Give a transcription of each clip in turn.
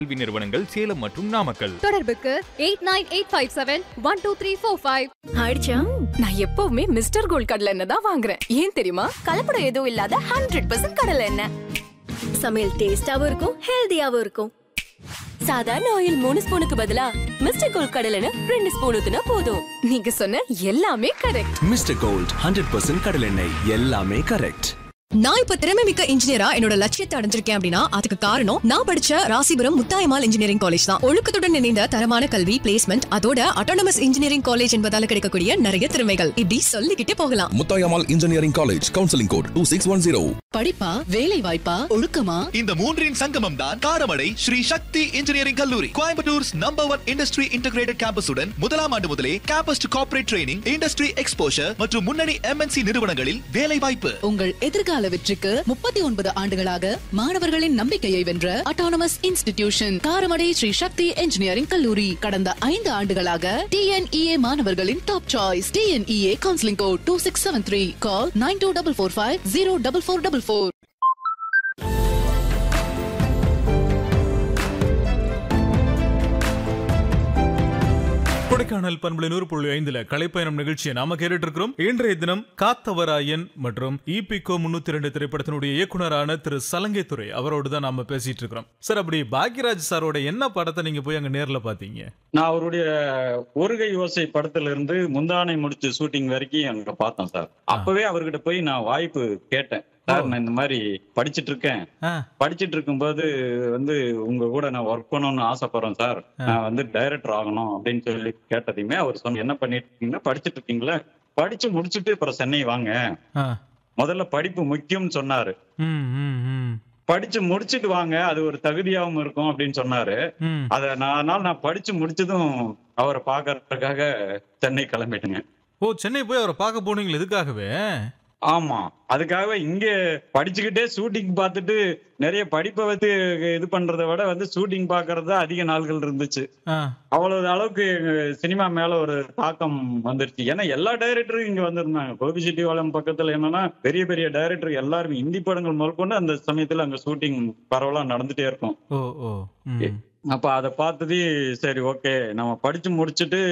கல்வி நிறுவனங்கள் சேலம் மற்றும் நாமக்கல் தொடர்புக்கு eight nine eight five seven one two three four five ஆயிடுச்சா நான் எப்பவுமே மிஸ்டர் கோல்ட் கடலை எண்ணெய் தான் வாங்குறேன் ஏன் தெரியுமா கலப்படம் எதுவும் இல்லாத ஹண்ட்ரட் பர்சன்ட் கடலை எண்ணெய் சமையல் டேஸ்டாவும் இருக்கும் ஹெல்தியாவும் இருக்கும் சாதாரண ஆயில் மூணு ஸ்பூனுக்கு பதிலா மிஸ்டர் கோல்ட் கடலை எண்ணெய் ரெண்டு ஸ்பூன் ஊத்துனா போதும் நீங்க சொன்ன எல்லாமே correct mister gold hundred percent கடலெண்ணெய் எல்லாமே கரெக்ட் நான் இப்ப திறமை மிக்க இன்ஜினியரா என்னோட லட்சியத்தை அடைஞ்சிருக்கேன் அப்படின்னா அதுக்கு காரணம் நான் படிச்ச ராசிபுரம் முத்தாயமால் இன்ஜினியரிங் காலேஜ் தான் ஒழுக்கத்துடன் இணைந்த தரமான கல்வி பிளேஸ்மெண்ட் அதோட அட்டானமஸ் இன்ஜினியரிங் காலேஜ் என்பதால கிடைக்கக்கூடிய நிறைய திறமைகள் இப்படி சொல்லிக்கிட்டே போகலாம் Muthayammal engineering college counselling code two six one zero படிப்பா வேலை வாய்ப்பா ஒழுக்கமா இந்த மூன்றின் சங்கமம் தான் காரமடை ஸ்ரீ சக்தி இன்ஜினியரிங் கல்லூரி Coimbatore's number one industry integrated கேம்பஸுடன் முதலாம் ஆண்டு முதலே campus to corporate training industry exposure மற்றும் முன்னணி எம்என்சி நிறுவனங்களில் வேலை வாய்ப்பு உங்கள் எதிர்கால வெற்றிக்கு முப்பத்தி ஒன்பது ஆண்டுகளாக மாணவர்களின் நம்பிக்கையை வென்ற autonomous institution Karamadai Sri Sakthi engineering கல்லூரி கடந்த ஐந்து ஆண்டுகளாக டிஎன்இஏ மாணவர்களின் top choice TNEA counselling code two six seven three call nine two double four five zero double four double four Kodaikanal பண்புல நூறு புள்ளி ஐந்துல கலைப்பயணம் நிகழ்ச்சியை நாம கேட்டுட்டு இருக்கிறோம் இன்றைய தினம் காத்தவராயன் மற்றும் இபிகோ முன்னூத்தி ரெண்டு திரைப்படத்தினுடைய இயக்குனரான திரு சலங்கை துறை அவரோடு தான் நாம பேசிட்டு இருக்கிறோம் சார் அப்படி பாக்யராஜ் சாரோட என்ன படத்தை நீங்க போய் அங்க நேர்ல பாத்தீங்க நான் அவருடைய ஒருகை யோசை படத்துல இருந்து முந்தானை முடிச்சு ஷூட்டிங் வரைக்கும் அங்க பார்த்தேன் சார் அப்பவே அவர்கிட்ட போய் நான் வாய்ப்பு கேட்டேன் சார் நான் இந்த மாதிரி படிச்சிட்டு இருக்கேன் ஆ, படிச்சிட்டு இருக்கும்போது வந்து உங்க கூட நான் ஒர்க் பண்ணணும்னு ஆசைப்படுறேன் சார் நான் வந்து டைரக்டர் ஆகணும் அப்படின்னு சொல்லி கேட்டதையுமே அவர் சொன்ன என்ன பண்ணிட்டு இருக்கீங்கன்னா படிச்சிட்டு இருக்கீங்களா படிச்சு முடிச்சுட்டு அப்புறம் சென்னை வாங்க ஆ. முதல்ல படிப்பு முக்கியம்னு சொன்னாரு ம், ம், ம், படிச்சு முடிச்சிட்டு வாங்க அது ஒரு தகுதியாவும் இருக்கும் அப்படின்னு சொன்னாரு ம். அத நான் அதனால நான் படிச்சு முடிச்சதும் அவரை பாக்குறதுக்காக சென்னை கிளம்பிட்டேங்க ஓ சென்னை போய் அவரை பார்க்க போனீங்களா இதுக்காகவே ஆமா அதுக்காக இங்க படிச்சுக்கிட்டே ஷூட்டிங் பார்த்துட்டு நிறைய படிப்பை வந்து இது பண்றதை விட வந்து ஷூட்டிங் பாக்குறது தான் அதிக நாள்கள் இருந்துச்சு ஆ, அவ்வளவு அளவுக்கு சினிமா மேல ஒரு தாக்கம் வந்துருச்சு ஏன்னா எல்லா டைரக்டரும் இங்க வந்திருந்தாங்க கோபி செட்டிவாளம் பக்கத்துல என்னன்னா பெரிய பெரிய டைரக்டர் எல்லாரும் இந்தி படங்கள் முதற்கொண்டு அந்த சமயத்துல அங்க ஷூட்டிங் பரவலா நடந்துட்டே இருக்கும் ஓ ஓ ம். அப்ப அதை பார்த்ததே சரி ஓகே நம்ம படிச்சு முடிச்சுட்டு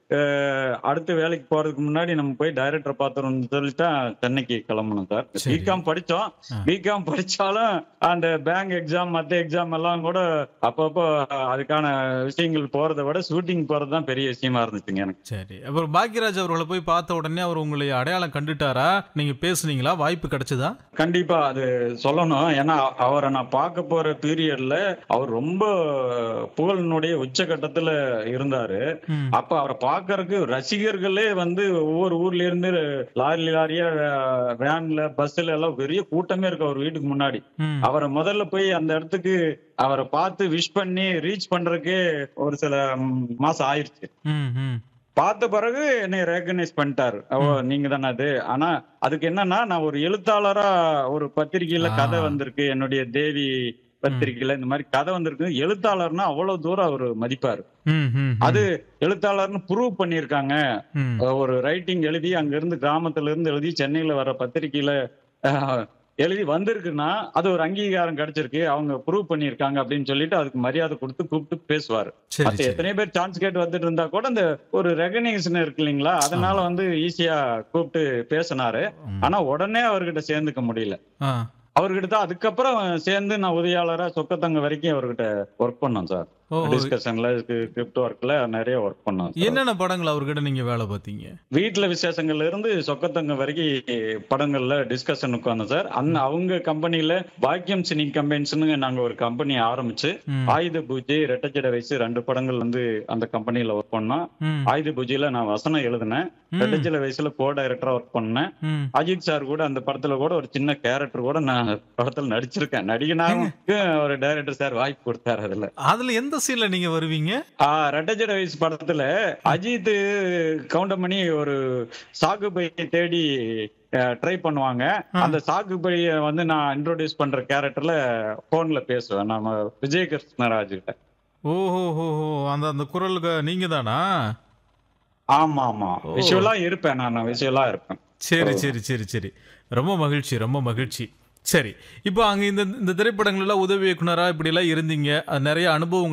அஹ், அடுத்த வேலைக்கு போறதுக்கு முன்னாடி நம்ம போய் டைரக்டர் பாத்துறோம்னு சொல்லிட்டு சென்னைக்கு கிளம்பணும் சார் சரி. பிகாம் படிச்சோம் ஆ. பிகாம் படிச்சாலும் அந்த பேங்க் எக்ஸாம் மத்த எக்ஸாம் எல்லாம் கூட அப்பப்போ அதுக்கான விஷயங்கள் போறதை விட ஷூட்டிங் போறது தான் பெரிய விஷயமா இருந்துச்சுங்க எனக்கு சரி அப்புறம் பாக்யராஜ் அவர்களை போய் பார்த்த உடனே அவர் உங்களை அடையாளம் கண்டுட்டாரா நீங்க பேசுனீங்களா வாய்ப்பு கிடைச்சதா கண்டிப்பா அது சொல்லணும் ஏன்னா அவரை நான் பார்க்க போற பீரியட்ல அவர் ரொம்ப புகழினுடைய உச்சகட்டத்துல இருந்தாரு ம். அப்ப அவரை பார்க்கறதுக்கு ரசிகர்களே வந்து ஒவ்வொரு ஊர்ல இருந்து லாரி லாரியா வேன்ல பஸ்ல எல்லாம் பெரிய கூட்டமே இருக்கு அவர் வீட்டுக்கு முன்னாடி ம். அவரை முதல்ல போய் அந்த இடத்துக்கு அவரை பார்த்து விஷ் பண்ணி ரீச் பண்றதுக்கே ஒரு சில ம், மாசம் ஆயிருச்சு ம், ம். பார்த்த பிறகு என்னை ரெகனைஸ் பண்ணிட்டாரு ஓ நீங்க தானே அது ஆனா அதுக்கு என்னன்னா நான் ஒரு எழுத்தாளரா ஒரு பத்திரிகையில ஆ. கதை வந்திருக்கு என்னுடைய தேவி பத்திரிகையில இந்த மாதிரி கதை வந்திருக்கு எழுத்தாளர்னா அவ்வளவு தூரம் அவர் மதிப்பாரு ம், ம், ம். அது எழுத்தாளர்னு ப்ரூவ் பண்ணியிருக்காங்க ம். ஒரு ரைட்டிங் எழுதி அங்க இருந்து கிராமத்துல இருந்து எழுதி சென்னையில வர பத்திரிகையில அஹ், எழுதி வந்திருக்குன்னா அது ஒரு அங்கீகாரம் கிடைச்சிருக்கு அவங்க ப்ரூவ் பண்ணியிருக்காங்க அப்படின்னு சொல்லிட்டு அதுக்கு மரியாதை கொடுத்து கூப்பிட்டு பேசுவாரு சரி மத்த சரி எத்தனை பேர் சான்ஸ் கேட்டு வந்துட்டு இருந்தா கூட அந்த ஒரு ரெகனைசேஷன் இருக்கு இல்லைங்களா அதனால வந்து ஈஸியா கூப்பிட்டு பேசினாரு ம். ஆனா உடனே அவர்கிட்ட சேர்ந்துக்க முடியல ஆ. அவர்கிட்ட தான் அதுக்கப்புறம் சேர்ந்து நான் உதவியாளரா சொக்கத்தங்க வரைக்கும் அவர்கிட்ட ஒர்க் பண்ணோம் சார் ஓ, ஓ. டிஸ்கஷன்ல கிரிப்ட் ஒர்க்ல நிறைய ஒர்க் பண்ணோம் sir. என்னென்ன படங்கள் அவர்கிட்ட நீங்க வேலை பார்த்தீங்க வீட்டுல விசேஷங்கள்ல இருந்து சொக்கத்தங்க வரைக்கும் படங்கள்ல டிஸ்கஷன் உட்கார்ந்தோம் சார் அந்த அவங்க கம்பெனில பாக்கியம் சினி கம்பெனிஸ்னு நாங்க ஒரு கம்பெனி ஆரம்பிச்சு ம். ஆயுத பூஜை ரெட்டச்சடை வயசு ரெண்டு படங்கள் வந்து அந்த கம்பெனில ஒர்க் பண்ணோம் ம். ஆயுத பூஜையில நான் வசனம் எழுதினேன் ம். ரெட்டச்சடை வயசுல கோ டைரக்டரா ஒர்க் பண்ணேன் ம். அஜித் சார் கூட அந்த படத்துல கூட ஒரு சின்ன கேரக்டர் கூட நான் படத்துல நடிச்சிருக்கேன் நடிகனாக ஒரு டைரக்டர் சார் வாய்ப்பு கொடுத்தாரு அதுல அதுல எந்த சீன்ல நீங்க வருவீங்க ஆஹ் ரெட்டஜட வயசு படத்துல அஜித் கவுண்டமணி ஒரு சாகு பையை தேடி ட்ரை பண்ணுவாங்க அந்த சாகு பைய வந்து நான் இன்ட்ரோடியூஸ் பண்ற கேரக்டர்ல போன்ல பேசுவேன் நம்ம விஜய் கிருஷ்ணராஜ் கிட்ட ஓஹோ ஹோ ஹோ அந்த அந்த குரலுக்கு நீங்க தானா ஆமா ஆமா ஓ. விஷுவலா இருப்பேன் நான் விஷுவலா இருப்பேன் சரி சரி சரி சரி ரொம்ப மகிழ்ச்சி ரொம்ப மகிழ்ச்சி சரி இப்போ அங்க இந்த இந்த திரைப்படங்கள்ல உதவி இயக்குனரா இப்படி எல்லாம் இருந்தீங்க அது நிறைய அனுபவம்